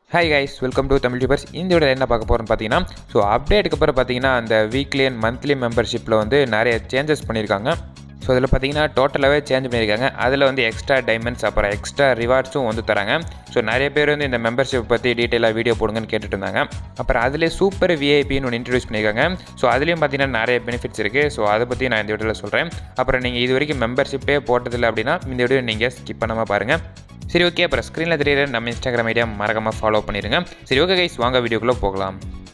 hi guys welcome to Tamil யூபர்ஸ் இந்த video என்ன பார்க்க போகிறோம்னு பார்த்தீங்கன்னா ஸோ அப்டேட்டுக்கு அப்புறம் பார்த்தீங்கன்னா அந்த வீக்லி அண்ட் மந்த்லி மெம்பர்ஷிப்பில் வந்து நிறைய சேஞ்சஸ் பண்ணியிருக்காங்க ஸோ அதில் பார்த்தீங்கன்னா டோட்டலாகவே சேஞ்ச் பண்ணியிருக்காங்க அதில் வந்து எக்ஸ்ட்ரா டைமண்ட்ஸ் அப்புறம் எக்ஸ்ட்ரா ரிவார்ட்ஸும் வந்து தராங்க ஸோ நிறைய பேர் வந்து இந்த மெம்பர்ஷிப் பற்றி டீட்டெயிலாக வீடியோ போடுங்கன்னு கேட்டுட்டு இருந்தாங்க அப்புறம் அதிலே சூப்பர் விஐபின்னு ஒன்று இன்ட்ரடியூஸ் பண்ணியிருக்காங்க ஸோ அதுலேயும் பார்த்தீங்கன்னா நிறைய பெனிஃபிட்ஸ் இருக்குது ஸோ அதை பற்றி நான் இந்த வீடியோவில் சொல்கிறேன் அப்புறம் நீங்கள் இது வரைக்கும் மெம்பர்ஷிப்பே போட்டதில்லை அப்படின்னா இந்த வீடியோ நீங்கள் ஸ்கிப் பண்ணாமல் பாருங்கள் சரி ஓகே அப்புறம் ஸ்க்ரீனில் தெரியல நம்ம இன்ஸ்டாகிராம் ஐடியா மறக்காமல் ஃபாலோ பண்ணிடுங்க சரி ஓகே கைஸ் வாங்க வீடியோக்குள்ளே போகலாம்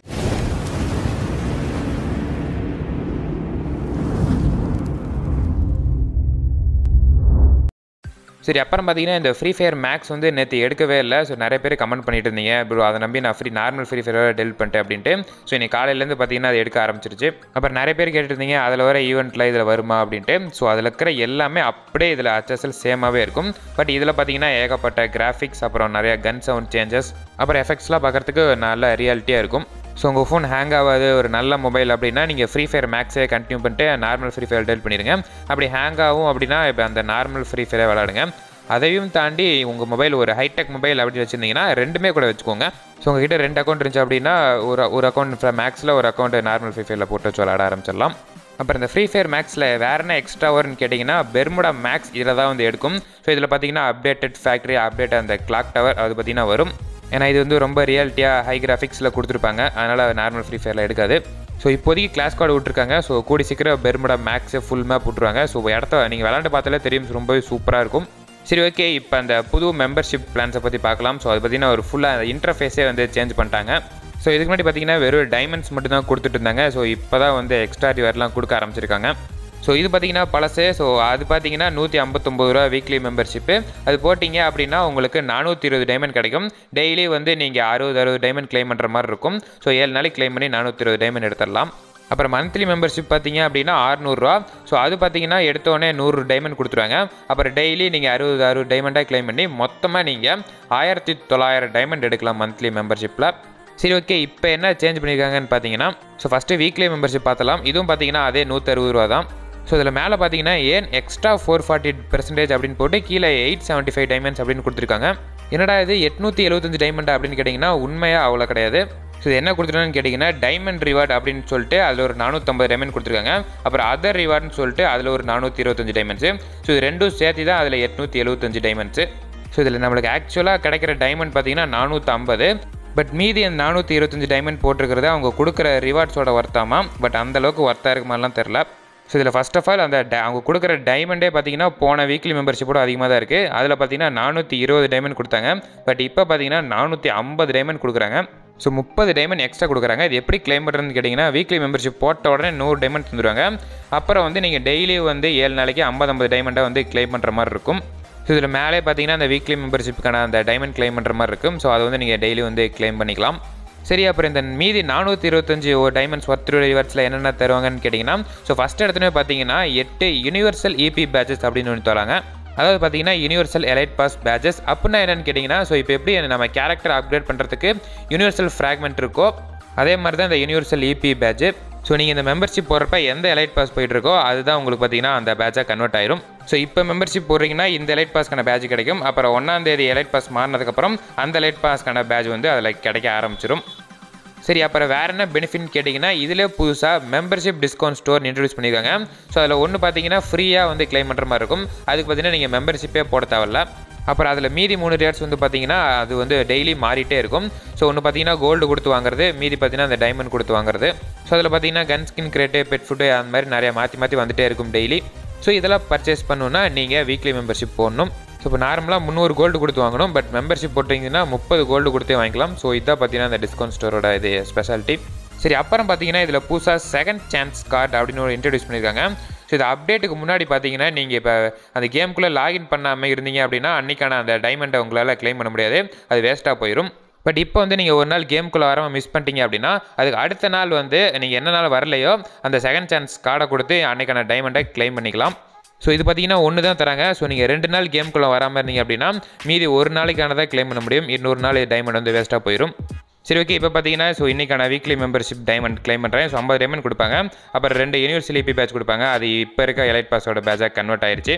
சரி அப்புறம் பார்த்தீங்கன்னா இந்த ஃப்ரீ ஃபயர் மேக்ஸ் வந்து நேற்று எடுக்கவே இல்லை ஸோ நிறைய பேர் கமெண்ட் பண்ணிட்டு இருந்தீங்க ப்ரோ அதை நம்பி நான் ஃப்ரீ நார்மல் ஃப்ரீ ஃபயரோட டெல் பண்ணிட்டேன் அப்படின்ட்டு ஸோ இன்னைக்கு காலையிலேருந்து பார்த்தீங்கன்னா அது எடுக்க ஆரம்பிச்சிருச்சு அப்புறம் நிறைய பேர் கேட்டுட்டு இருந்தீங்க அதில் வர ஈவெண்ட்டில் இதில் வருமா அப்படின்ட்டு ஸோ அதில் இருக்கிற எல்லாமே அப்படியே இதில் HSL சேமாகவே இருக்கும் பட் இதில் பார்த்தீங்கன்னா ஏகப்பட்ட கிராஃபிக்ஸ் அப்புறம் நிறைய கன் சவுண்ட் சேஞ்சஸ் அப்புறம் எஃபெக்ட்ஸ்லாம் பார்க்குறதுக்கு நல்ல ரியாலிட்டியாக இருக்கும் ஸோ உங்கள் ஃபோன் ஹேங் ஆகாது ஒரு நல்ல மொபைல் அப்படின்னா நீங்கள் ஃப்ரீ ஃபயர் மேக்ஸே கண்டினியூ பண்ணிட்டு நார்மல் ஃப்ரீ ஃபயர் டெல் பண்ணிடுங்க அப்படி ஹேங் ஆகும் அப்படின்னா இப்போ அந்த நார்மல் ஃப்ரீ ஃபயரை விளாடுங்க அதையும் தாண்டி உங்கள் மொபைல் ஒரு ஹைடெக் மொபைல் அப்படி வச்சுருந்தீங்கன்னா ரெண்டுமே கூட வச்சுக்கோங்க ஸோ உங்ககிட்ட ரெண்டு அக்கௌண்ட் இருந்துச்சு அப்படின்னா ஒரு ஒரு அக்கௌண்ட் மேக்ஸில் ஒரு அக்கௌண்ட் நார்மல் ஃப்ரீ ஃபயரில் போட்டு வச்சு விளாட ஆரம்பிச்சிடலாம் அப்புறம் இந்த ஃப்ரீ ஃபயர் மேக்ஸில் வேறு என்ன எக்ஸ்ட்ரா வரும்னு கேட்டிங்கன்னா பெர்முடா மேக்ஸ் இதில் தான் வந்து எடுக்கும் ஸோ இதில் பார்த்தீங்கன்னா அப்டேட்டட் ஃபேக்ட்ரி அப்டேட் அந்த கிளாக் டவர் அது பார்த்தீங்கன்னா வரும் ஏன்னா இது வந்து ரொம்ப ரியாலிட்டியாக ஹை கிராஃபிக்ஸில் கொடுத்துருப்பாங்க அதனால் நார்மல் ஃப்ரீ ஃபயரில் எடுக்காது ஸோ இப்போதைக்கு கிளாஸ் கார்டு விட்ருக்காங்க ஸோ கூடி சீக்கிரம் பெர்முடா மேக்ஸை ஃபுல் மேப் விட்ருவாங்க ஸோ இடத்த நீங்கள் விளாண்டு பார்த்தாலே தெரியும் ரொம்பவே சூப்பராக இருக்கும் சரி ஓகே இப்போ அந்த புது மெம்பர்ஷிப் பிளான்ஸை பற்றி பார்க்கலாம் ஸோ அது பார்த்தீங்கன்னா ஒரு ஃபுல்லாக அந்த இன்டர்ஃபேஸே வந்து சேஞ்ச் பண்ணிட்டாங்க ஸோ இதுக்கு முன்னாடி பார்த்தீங்கன்னா வெறும் டைமண்ட்ஸ் மட்டும் தான் கொடுத்துட்டு இருந்தாங்க ஸோ இப்போ தான் வந்து எக்ஸ்ட்ரா ரிவர்லாம் கொடுக்க ஆரம்பிச்சிருக்காங்க ஸோ இது பார்த்தீங்கன்னா பழசு ஸோ அது பார்த்தீங்கன்னா நூற்றி ஐம்பத்தொம்பது ரூபா வீக்லி மெம்பர்ஷிப்பு அது போட்டிங்க அப்படின்னா உங்களுக்கு நானூற்றி இருபது டைமண்ட் கிடைக்கும் டெய்லி வந்து நீங்கள் அறுபது அறுபது டைமண்ட் க்ளைம் பண்ணுற மாதிரி இருக்கும் ஸோ ஏழு நாளைக்கு க்ளைம் பண்ணி நானூற்றி இருபது டைமண்ட் எடுத்துடலாம் அப்புறம் மந்த்லி மெம்பர்ஷிப் பார்த்தீங்க அப்படின்னா ஆறுநூறுரூவா ஸோ அது பார்த்தீங்கன்னா எடுத்தோடனே நூறு டைமண்ட் கொடுத்துருவாங்க அப்புறம் டெய்லி நீங்கள் அறுபது அறுபது டைமண்டாக க்ளைம் பண்ணி மொத்தமாக நீங்கள் ஆயிரத்தி தொள்ளாயிரம் டைமண்ட் எடுக்கலாம் மந்த்லி மெம்பர்ஷிப்பில் சரி ஓகே இப்போ என்ன சேஞ்ச் பண்ணியிருக்காங்கன்னு பார்த்தீங்கன்னா ஸோ ஃபஸ்ட்டு வீக்லி மெம்பர்ஷிப் பார்த்தலாம் இதுவும் பார்த்தீங்கன்னா அதே நூற்றறுபது ரூபா தான் ஸோ இதில் மேலே பார்த்தீங்கன்னா ஏன் எக்ஸ்ட்ரா ஃபோர் ஃபார்ட்டி பெர்சன்டேஜ் அப்படின்னு போட்டு கீழே எயிட் செவன்ட்டி ஃபைவ் டைமண்ட்ஸ் அப்படின்னு கொடுத்துருக்காங்க என்னடா இது எட்நூற்றி எழுபத்தஞ்சு டைமண்ட் அப்படின்னு கேட்டிங்கன்னா உண்மையாக அவ்வளோ கிடையாது ஸோ இது என்ன கொடுத்துருக்காங்கன்னு கேட்டிங்கன்னா டைமண்ட் ரிவார்டு அப்படின்னு சொல்லிட்டு அதில் ஒரு நானூற்றம்பது டைமண்ட் கொடுத்துருக்காங்க அப்புறம் அதர் ரிவார்டுன்னு சொல்லிட்டு அதில் ஒரு நானூற்றி இருபத்தஞ்சு டைமண்ட்ஸு ஸோ இது ரெண்டும் சேர்த்து தான் அதில் எட்நூற்றி எழுபத்தஞ்சு டைமண்ட்ஸு ஸோ இதில் நம்மளுக்கு ஆக்சுவலாக கிடைக்கிற டைமண்ட் பார்த்தீங்கன்னா நானூற்றம்பது பட் மீதி அந்த நானூற்றி இருபத்தஞ்சு டைமண்ட் போட்டிருக்கிறது அவங்க கொடுக்குற ரிவார்ட்ஸோட ஒர்த்தாமா பட் அந்தளவுக்கு ஒர்த்தாக இருக்குமாலாம் தெரில ஸோ இதில் ஃபஸ்ட் ஆஃப் ஆல் அந்த ட- அவங்க கொடுக்குற டைமண்டே பார்த்தீங்கன்னா போன வீக்லி மெம்பர்ஷிப்போட அதிகமாக தான் இருக்குது அதில் பார்த்தீங்கன்னா நானூற்றி இருபது டைமண்ட் கொடுத்தாங்க பட் இப்போ பார்த்தீங்கன்னா நானூற்றி ஐம்பது டைமண்ட் கொடுக்குறாங்க ஸோ முப்பது டைமண்ட் எக்ஸ்ட்ரா கொடுக்குறாங்க இது எப்படி கிளைம் பண்ணுறதுன்னு கேட்டிங்கன்னா வீக்லி மெம்பர்ஷிப் போட்ட உடனே நூறு டைமண்ட் தந்துடுவாங்க அப்புறம் வந்து நீங்கள் டெய்லி வந்து ஏழு நாளைக்கு ஐம்பது ஐம்பது டைமண்டை வந்து கிளைம் பண்ணுற மாதிரி இருக்கும் ஸோ இதில் மேலே பார்த்தீங்கன்னா அந்த வீக்லி மெம்பர்ஷிப்புக்கான அந்த டைமண்ட் கிளைம் பண்ணுற மாதிரி இருக்கும் ஸோ அதை வந்து நீங்கள் டெய்லி வந்து கிளைம் பண்ணிக்கலாம் சரி அப்புறம் இந்த மீதி நானூற்றி இருபத்தஞ்சி ஒரு டைமண்ட்ஸ் ஒர்த் ரிவர்ஸில் என்னென்ன தருவாங்கன்னு கேட்டிங்கன்னா ஸோ ஃபஸ்ட் இடத்துல பார்த்தீங்கன்னா எட்டு யூனிவர்சல் இபி பேட்சஸ் அப்படின்னு ஒன்று தராங்க அதாவது பார்த்தீங்கன்னா யூனிவர்சல் எலைட் பாஸ் பேட்சஸ் அப்படின்னா என்னன்னு கேட்டிங்கன்னா ஸோ இப்போ எப்படி நம்ம கேரக்டர் அப்கிரேட் பண்ணுறதுக்கு யூனிவர்சல் ஃப்ராக்மெண்ட் இருக்கோ அதே மாதிரி தான் இந்த யூனிவர்சல் இபி பேட்ச் ஸோ நீங்கள் இந்த மெம்பர்ஷிப் போடுறப்ப எந்த எலைட் பாஸ் போயிட்டு இருக்கோ அதுதான் உங்களுக்கு பார்த்தீங்கன்னா அந்த பேட்சாக கன்வெர்ட் ஆயிரும் ஸோ இப்போ மெம்பர்ஷிப் போடுறீங்கன்னா இந்த எலைட் பாஸ்க்கான பேட்ச் கிடைக்கும் அப்புறம் ஒன்றாம் தேதி எலைட் பாஸ் மாறினதுக்கப்புறம் அந்த எலைட் பாஸ்க்கான பேட்ச் வந்து அதில் கிடைக்க ஆரம்பிச்சிடும் சரி அப்புறம் வேறு என்ன பெனிஃபிட்னு கேட்டிங்கன்னா இதில் புதுசாக மெம்பர்ஷிப் டிஸ்கவுண்ட் ஸ்டோர் இன்ட்ரடியூஸ் பண்ணியிருக்காங்க ஸோ அதில் ஒன்று பார்த்தீங்கன்னா ஃப்ரீயாக வந்து க்ளைம் பண்ணுற மாதிரி இருக்கும் அதுக்கு பார்த்தீங்கன்னா நீங்கள் மெம்பர்ஷிப்பே போட தேவையில்ல அப்புறம் அதில் மீதி மூணு ரேட்ஸ் வந்து பார்த்தீங்கன்னா அது வந்து டெய்லி மாறிட்டே இருக்கும் ஸோ ஒன்று பார்த்தீங்கன்னா கோல்டு கொடுத்து வாங்குறது மீதி பார்த்தீங்கன்னா அந்த டைமண்ட் கொடுத்து வாங்குறது ஸோ அதில் பார்த்தீங்கன்னா gun skin crate pet food அந்த மாதிரி நிறைய மாற்றி மாற்றி வந்துட்டே இருக்கும் டெய்லி ஸோ இதெல்லாம் பர்ச்சேஸ் பண்ணணுன்னா நீங்கள் வீக்லி மெம்பர்ஷிப் போடணும் ஸோ இப்போ நார்மலாக முந்நூறு கோல்டு கொடுத்து வாங்கணும் பட் மெம்பர்ஷிப் போட்டிங்கன்னா முப்பது கோல்டு கொடுத்தே வாங்கிக்கலாம் ஸோ இதான் பார்த்தீங்கன்னா அந்த டிஸ்கவுண்ட் ஸ்டோரோட இது ஸ்பெஷாலிட்டி சரி அப்புறம் பார்த்தீங்கன்னா இதில் புதுசாக செகண்ட் சான்ஸ் கார்டு அப்படின்னு ஒரு இன்ட்ரடியூஸ் பண்ணியிருக்காங்க ஸோ இது அப்டேட்டுக்கு முன்னாடி பார்த்தீங்கன்னா நீங்கள் இப்போ அந்த கேமுக்குள்ளே லாகின் பண்ணாமல் இருந்தீங்க அப்படின்னா அன்றைக்கான அந்த டைமண்டை உங்களால் க்ளைம் பண்ண முடியாது அது வேஸ்ட்டாக போயிடும் பட் இப்போ வந்து நீங்கள் ஒரு நாள் கேமுக்குள்ளே வராமல் மிஸ் பண்ணிட்டீங்க அப்படின்னா அதுக்கு அடுத்த நாள் வந்து நீங்கள் என்ன நாள் வரலையோ அந்த செகண்ட் சான்ஸ் கார்டை கொடுத்து அன்றைக்கான டைமண்டை க்ளைம் பண்ணிக்கலாம் ஸோ இது பார்த்தீங்கன்னா ஒன்று தான் தராங்க ஸோ நீங்கள் ரெண்டு நாள் கேமுக்குள்ளே வராமல் இருந்தீங்க அப்படின்னா மீதி ஒரு நாளைக்கானதாக க்ளைம் பண்ண முடியும் இன்னொரு நாள் டைமண்ட் வந்து வேஸ்ட்டாக போயிடும் சரி ஓகே இப்போ பார்த்தீங்கன்னா ஸோ இன்றைக்கான வீக்லி மெம்பர்ஷிப் டைமண்ட் க்ளைம் பண்ணுறேன் ஸோ ஐம்பது டைமண்ட் கொடுப்பாங்க அப்புறம் ரெண்டு யூனிவர்சல் இபி பேட்ச் கொடுப்பாங்க அது இப்போ இருக்க எலைட் பாஸோட பேட்சாக கன்வெர்ட் ஆயிருச்சு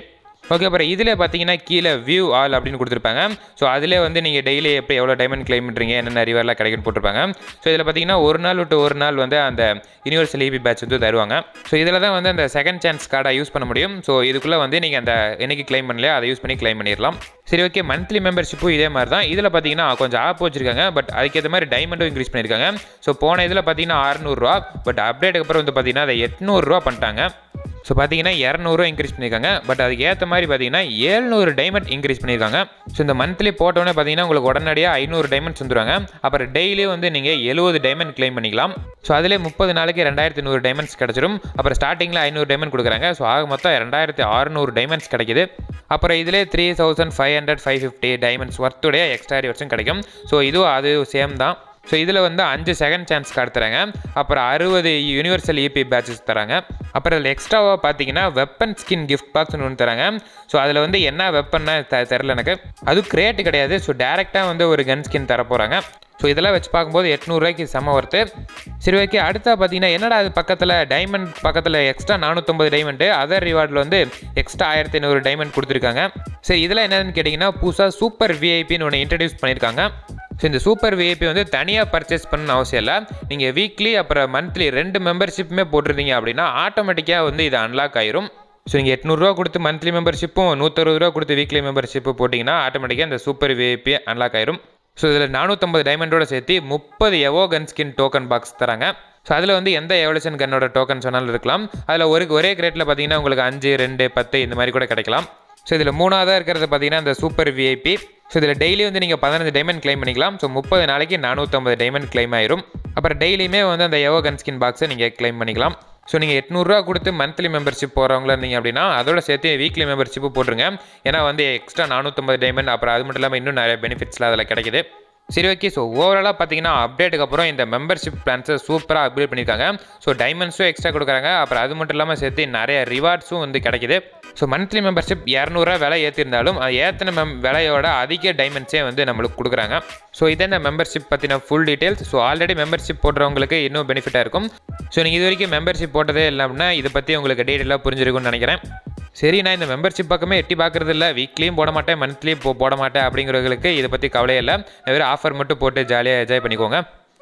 ஓகே அப்புறம் இதில் பார்த்தீங்கன்னா கீழே வியூ ஆல் அப்படின்னு கொடுத்துருப்பாங்க ஸோ அதிலே வந்து நீங்கள் டெய்லி எப்படி எவ்வளோ டைமண்ட் கிளைம் பண்ணுறீங்க என்னென்ன ரிவர்லாம் கிடைக்குன்னு போட்டிருப்பாங்க ஸோ இதில் பார்த்தீங்கன்னா ஒரு நாள் விட்டு ஒரு நாள் வந்து அந்த யூனிவர்சல் இபி பேட்ச் வந்து தருவாங்க ஸோ இதில் தான் வந்து அந்த செகண்ட் சான்ஸ் கார்டை யூஸ் பண்ண முடியும் ஸோ இதுக்குள்ளே வந்து நீங்கள் அந்த என்னைக்கு கிளைம் பண்ணலையோ அதை யூஸ் பண்ணி கிளைம் பண்ணிடலாம் சரி ஓகே மந்த்லி மெம்பர்ஷிப்பும் இதே மாதிரி தான் இதில் பார்த்தீங்கன்னா கொஞ்சம் ஆப் வச்சிருக்காங்க பட் அதுக்கேற்ற மாதிரி டைமண்டும் இன்க்ரீஸ் பண்ணியிருக்காங்க ஸோ போன இதில் பார்த்தீங்கன்னா அறுநூறுவா பட் அப்டேட்டுக்கு அப்புறம் வந்து பார்த்தீங்கன்னா அதை எட்நூறுரூவா பண்ணிட்டாங்க ஸோ பார்த்தீங்கன்னா இரநூறுவா இன்க்ரீஸ் பண்ணியிருக்காங்க பட் அதுக்கு ஏற்ற மாதிரி பார்த்தீங்கன்னா ஏழ்நூறு டைமண்ட் இன்க்ரீஸ் பண்ணியிருக்காங்க ஸோ இந்த மந்த்லி போட்டோன்னே பார்த்தீங்கன்னா உங்களுக்கு உடனடியாக ஐநூறு டைமண்ட்ஸ் வந்துருவாங்க அப்புறம் டெய்லி வந்து நீங்கள் எழுபது டைமண்ட் கிளைம் பண்ணிக்கலாம் ஸோ அதிலே முப்பது நாளைக்கு ரெண்டாயிரத்தி நூறு டைமண்ட்ஸ் கிடச்சிரும் அப்புறம் ஸ்டார்டிங்கில் ஐநூறு டைமண்ட் கொடுக்குறாங்க ஸோ ஆக மொத்தம் ரெண்டாயிரத்தி அறுநூறு டைமண்ட்ஸ் கிடைக்குது அப்புறம் இதிலே three thousand five hundred five fifty diamonds ஒர்த்துடைய எக்ஸ்ட்ரா ரிவர்ஸும் கிடைக்கும் ஸோ இதுவும் அது சேம் தான் ஸோ இதில் வந்து அஞ்சு செகண்ட் சான்ஸ் கார்டு தராங்க அப்புறம் அறுபது யூனிவர்சல் இபி பேட்சஸ் தராங்க அப்புறம் இதில் எக்ஸ்ட்ராவாக பார்த்தீங்கன்னா வெப்பன் ஸ்கின் கிஃப்ட் பாக்ஸ்னு ஒன்று தராங்க ஸோ அதில் வந்து என்ன வெப்பன்னா த தெரில எனக்கு அது கிரேட் கிடையாது ஸோ டேரெக்டாக வந்து ஒரு கன் ஸ்கின் தர போகிறாங்க ஸோ இதெல்லாம் வச்சு பார்க்கும்போது எட்நூறுரூவாய்க்கு செம ஒர்த்து சரி ஓகே அடுத்தா பார்த்தீங்கன்னா என்னடா அது பக்கத்தில் டைமண்ட் பக்கத்தில் எக்ஸ்ட்ரா நானூற்றம்பது டைமண்டு அதர் ரிவார்டில் வந்து எக்ஸ்ட்ரா ஆயிரத்தி ஐநூறு டைமண்ட் கொடுத்துருக்காங்க சரி இதெல்லாம் என்னன்னு கேட்டிங்கன்னா புதுசாக சூப்பர் விஐபின்னு ஒன்று இன்ட்ரடியூஸ் பண்ணியிருக்காங்க ஸோ இந்த சூப்பர் விஐபி வந்து தனியாக பர்ச்சேஸ் பண்ணணும்னு அவசியம் இல்லை நீங்கள் வீக்லி அப்புறம் மந்த்லி ரெண்டு மெம்பர்ஷிப்புமே போட்டிருந்தீங்க அப்படின்னா ஆட்டோமேட்டிக்காக வந்து இது அன்லாக் ஆயிரும் ஸோ நீங்கள் எட்நூறுரூவா கொடுத்து மந்த்லி மெம்பர்ஷிப்பும் நூற்றறுபது ரூபா கொடுத்து வீக்லி மெம்பர்ஷிப்பு போட்டிங்கன்னா ஆட்டோமேட்டிக்காக இந்த சூப்பர் விஐபி அன்லாக் ஆயிரும் ஸோ இதில் நானூற்றம்பது டைமண்டோட சேர்த்து முப்பது evo gun skin token box தராங்க ஸோ அதில் வந்து எந்த எவல்யூஷன் கன்னோட டோக்கன்ஸ் வேணாலும் இருக்கலாம் அதில் ஒரு ஒரே கிரேட்டில் பார்த்தீங்கன்னா உங்களுக்கு அஞ்சு ரெண்டு பத்து இந்த மாதிரி கூட கிடைக்கலாம் ஸோ இதில் மூணாவதாக இருக்கிறது பார்த்தீங்கன்னா இந்த சூப்பர் விஐபி ஸோ இதில் டெய்லி வந்து நீங்கள் பதினஞ்சு டைமண்ட் கிளைம் பண்ணிக்கலாம் ஸோ முப்பது நாளைக்கு நானூற்றம்பது டைமண்ட் கிளைம் ஆயிரும் அப்புறம் டெய்லியுமே வந்து அந்த எவோ கன் ஸ்கின் பாக்ஸை நீங்கள் கிளைம் பண்ணிக்கலாம் ஸோ நீங்கள் எட்நூறுரூவா கொடுத்து மந்த்லி மெம்பர்ஷிப் போகிறவங்களா இருந்தீங்க அப்படின்னா அதோட சேர்த்து வீக்லி மெம்பர்ஷிப்பு போட்டுருங்க ஏன்னா வந்து எக்ஸ்ட்ரா நானூற்றம்பது டைமண்ட் அப்புறம் அது மட்டும் இல்லாமல் இன்னும் நிறைய பெனிஃபிட்ஸ்லாம் அதில் கிடைக்குது சரி ஓகே ஸோ ஓவராலாக பார்த்தீங்கன்னா அப்டேட்டுக்கு அப்புறம் இந்த மெம்பர்ஷிப் பிளான்ஸை சூப்பராக அப்டேட் பண்ணியிருக்காங்க ஸோ டைமண்ட்ஸும் எக்ஸ்ட்ரா கொடுக்குறாங்க அப்புறம் அது மட்டும் இல்லாமல் சேர்த்து நிறைய ரிவார்ட்ஸும் வந்து கிடைக்குது ஸோ மந்த்லி மெம்பர்ஷிப் இரநூறுவா விலை ஏற்றிருந்தாலும் அது ஏற்றின மெம் விலையோட அதிக டைமண்ட்ஸே வந்து நம்மளுக்கு கொடுக்குறாங்க ஸோ இதே இந்த மெம்பர்ஷிப் பற்றின full details so already membership போடுறவங்களுக்கு இன்னும் பெனிஃபிட்டாக இருக்கும் ஸோ நீங்கள் இது வரைக்கும் மெம்பர்ஷிப் போட்டதே இல்லை அப்படின்னா இதை பற்றி உங்களுக்கு டீட்டெயிலாக புரிஞ்சிருக்கும்னு நினைக்கிறேன் சரி நான் இந்த மெம்பர்ஷிப் பக்கமே எட்டி பார்க்குறது இல்லை வீக்லியும் போட மாட்டேன் மந்த்லியும் போ போட மாட்டேன் அப்படிங்கிறவங்களுக்கு இதை பற்றி கவலையே இல்லை வெறும் ஆஃபர் மட்டும் போட்டு ஜாலியாக என்ஜாய் பண்ணிக்கோங்க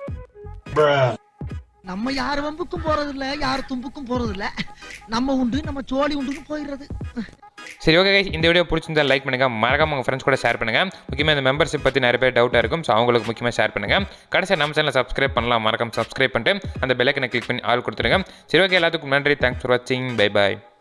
நம்ம யார் வம்புக்கும் போறது இல்ல யார் தும்புக்கும் போறது இல்ல நம்ம உண்டு நம்ம சோழி உண்டுன்னு போயிடுறது சரி ஓகே guys, இந்த வீடியோ பிடிச்சிருந்தா லைக் பண்ணுங்கள் மறக்காம உங்கள் ஃப்ரெண்ட்ஸ் கூட ஷேர் பண்ணுங்கள் முக்கியமாக இந்த மெம்பர்ஷிப் பற்றி நிறைய பேர் டவுட்டாக இருக்கும் ஸோ அவங்களுக்கு முக்கியமாக ஷேர் பண்ணுங்கள் கடைசியாக நம்ம சேனலை சப்ஸ்கிரைப் பண்ணலாம் மறக்காம சப்ஸ்கிரைப் பண்ணிட்டு அந்த பெல்லைக்கனை கிளிக் பண்ணி ஆள் கொடுத்துருங்க சரி ஓகே எல்லாத்துக்கும் நன்றி தேங்க்ஸ் ஃபார் வாட்சிங் பை பாய்